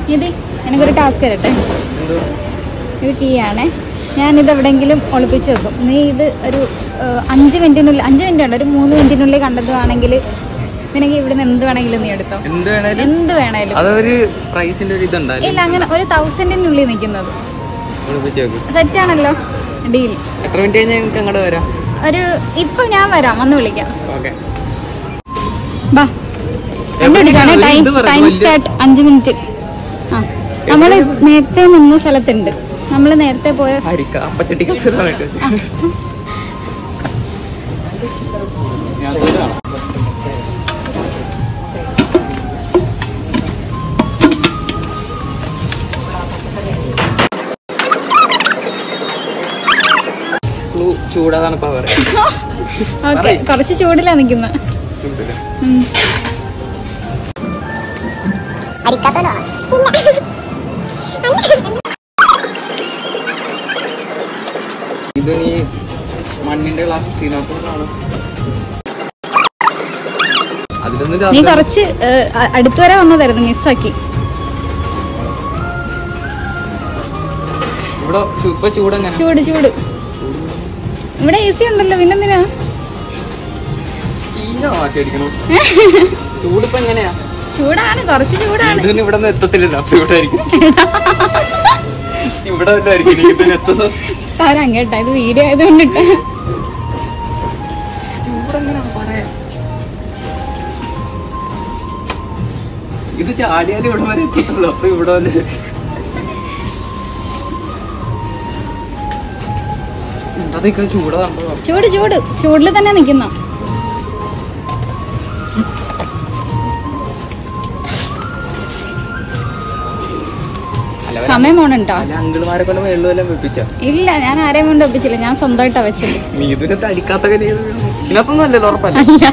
ഇത് എനിക്കൊരു ടാസ്ക് തരട്ടെ എന്തോ ഇത് ടീ ആണേ ഞാനിത് എവിടെയെങ്കിലും ഒളിപ്പിച്ച് വെക്കും നീ ഇത് ഒരു ഏഹ്, അഞ്ച് മിനിറ്റിനുള്ളിൽ അഞ്ച് മിനിറ്റ് ഉണ്ട് ഒരു മൂന്ന് മിനിറ്റിനുള്ളിൽ കണ്ടെത്തുവാണെങ്കിൽ നിനക്ക് ഇവിടുന്ന് എന്ത് വേണമെങ്കിലും നീ എടുത്തോ എന്ത് വേണേലും എന്ത് വേണേലും അതൊരു പ്രൈസിന്റെ ഒരു ഇതുണ്ടാലും ഇല്ല അങ്ങനെ ഒരു തൗസൻഡിനുള്ളിൽ നിൽക്കുന്നത് ഒളിപ്പിച്ച് വെക്കും സെറ്റാണല്ലോ ഡീൽ എത്ര മിനിറ്റ് കഴിഞ്ഞാൽ ഞങ്ങൾക്ക് അങ്ങോട്ട് വരാം ഒരു ഇപ്പൊ ഞാൻ വരാം വന്ന് വിളിക്കാം ഓക്കെ ബാ കണ്ടുപിടിച്ചാണേ ഒരു ടൈം ഇത് പറ, ടൈം വലിയ- സ്റ്റാർട്ട് അഞ്ച് മിനിറ്റ് ആ നമ്മൾ നേരത്തെ നിന്ന സ്ഥലത്തുണ്ട് നമ്മൾ നേരത്തെ പോയ അരിക്ക അപ്പച്ചട്ടിക്ക് സമയത്ത് ചൂടാതാണ് ഇപ്പൊ പറയാം ഓക്കെ കുറച്ച് ചൂടിലാ നിക്കുന്നത് ഇത് നീ മണ്ണിന്റെ ഗ്ലാസ് തീനകത്താണ് അതിലൊന്നും നീ രാത്രി- കുറച്ച് ഏഹ്, അ- അടുത്ത് വരെ വന്നതായിരുന്നു മിസ്സാക്കി ഇവിടെ ചു- ഇപ്പൊ ചൂടെങ്ങനെ ചൂട് ചൂട് ഇവിടെ എ സി ഉണ്ടല്ലോ പിന്നെന്തിനാ ചീന വാശി അടിക്കണം ചൂടിപ്പോ എങ്ങനെയാ ചൂടാണ് കുറച്ച് ചൂടാണ് ഇതിന് ഇവിടെ നിന്ന് എത്തത്തില്ലല്ലോ അപ്പൊ ഇവിടെ ആയിരിക്കും ഇവിടെ വല്ലതും ആയിരിക്കും ഇതിന് എത്തുന്നത് തരാം കേട്ടാ ഇത് വീഡിയോ ആയതുകൊണ്ടിട്ട് ചൂടെങ്ങനെ പറയാ ഇത് ചാടിയാലും ഇവിടെ വരെ എത്തത്തുള്ളൂ അപ്പൊ ഇവിടെ വരെ അതൊക്കെ ചൂടാണോ ചൂട് ചൂട് ചൂടിൽ തന്നെ നിക്കുന്ന അല്ല സമയം പോണുണ്ടോ അല്ല അങ്കിളുമാരെ കൊണ്ട് വെള്ളം എല്ലാം വെപ്പിച്ച ഇല്ല ഞാൻ ആരെയും കൊണ്ട് ഒപ്പിച്ചില്ല ഞാൻ സ്വന്തമായിട്ടാ വെച്ചത് നീ ഇതിനെ തരിക്കാത്ത കനിയത് ഇതിനകത്തൊന്നും അല്ലല്ലോ ഉറപ്പല്ല അല്ല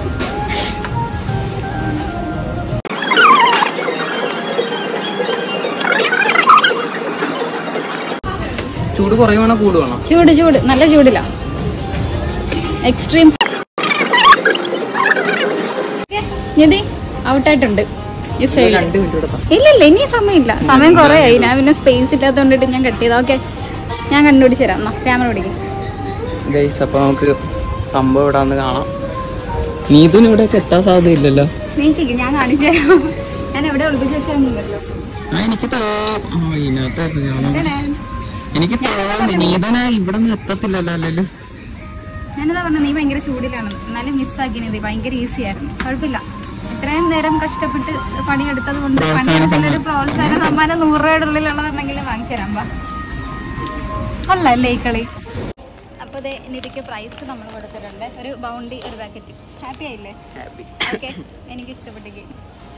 ചൂട് കുറയുവാണോ കൂടുവാണോ ചൂട് ചൂട് നല്ല ചൂടില്ല എക്സ്ട്രീം നിധി ഔട്ടായിട്ടുണ്ട് യു ഫെയിൽ രണ്ട് മിനിറ്റ് ഇവിടെ ഇല്ല ഇല്ല ഇനി സമയമില്ല സമയം കുറേ ആയി ഞാൻ പിന്നെ സ്പേസ് ഇല്ലാത്തതുകൊണ്ടിട്ട് ഞാൻ കട്ട് ചെയ്താ ഓക്കെ ഞാൻ കണ്ടുപിടിച്ച് തരാം എന്നാ ക്യാമറ പിടിക്കും ഗൈസ് അപ്പൊ നമുക്ക് സംഭവം ഇവിടെ വന്ന് കാണാം നീതുന് ഇവിടെയൊക്കെ എത്താൻ സാധ്യതയില്ലല്ലോ നീക്കിക്ക് ഞാൻ കാണിച്ചു തരാം ഞാൻ എവിടെ ഒളിപ്പിച്ച് വെച്ചാൽ ആ എനിക്ക് തോ- ആ, ഇതിനകത്തായിരുന്നു ഞാൻ. എനിക്ക് തോന്നി നീതന ഇവിടെ നിന്ന് എത്തത്തില്ലല്ലോ അല്ലല്ലോ ഞാനതാ പറഞ്ഞു നീ ഭയങ്കര ചൂടിലാണെന്ന് എന്നാലും മിസ്സാക്കി നിധി ഭയങ്കര ഈസി ആയിരുന്നു കുഴപ്പമില്ല ഇത്രയും നേരം കഷ്ടപ്പെട്ട് പണിയെടുത്തത് കൊണ്ട് പണിയെടുത്തതിലൊരു പ്രോത്സാഹന സമ്മാനം നൂറ് രൂപയുടെ ഉള്ളിലുള്ളതുണ്ടെങ്കിൽ വാങ്ങിച്ചു തരാം വാ കൊള്ളല്ലേ ഈ കളി അപ്പോൾ ഇത് നിധിക്ക് പ്രൈസ് നമ്മൾ കൊടുത്തിട്ടുണ്ട് ഒരു ബൗണ്ടി ഒരു പാക്കറ്റ് ഹാപ്പി ആയില്ലേ ഓക്കെ എനിക്ക് ഇഷ്ടപ്പെട്ടു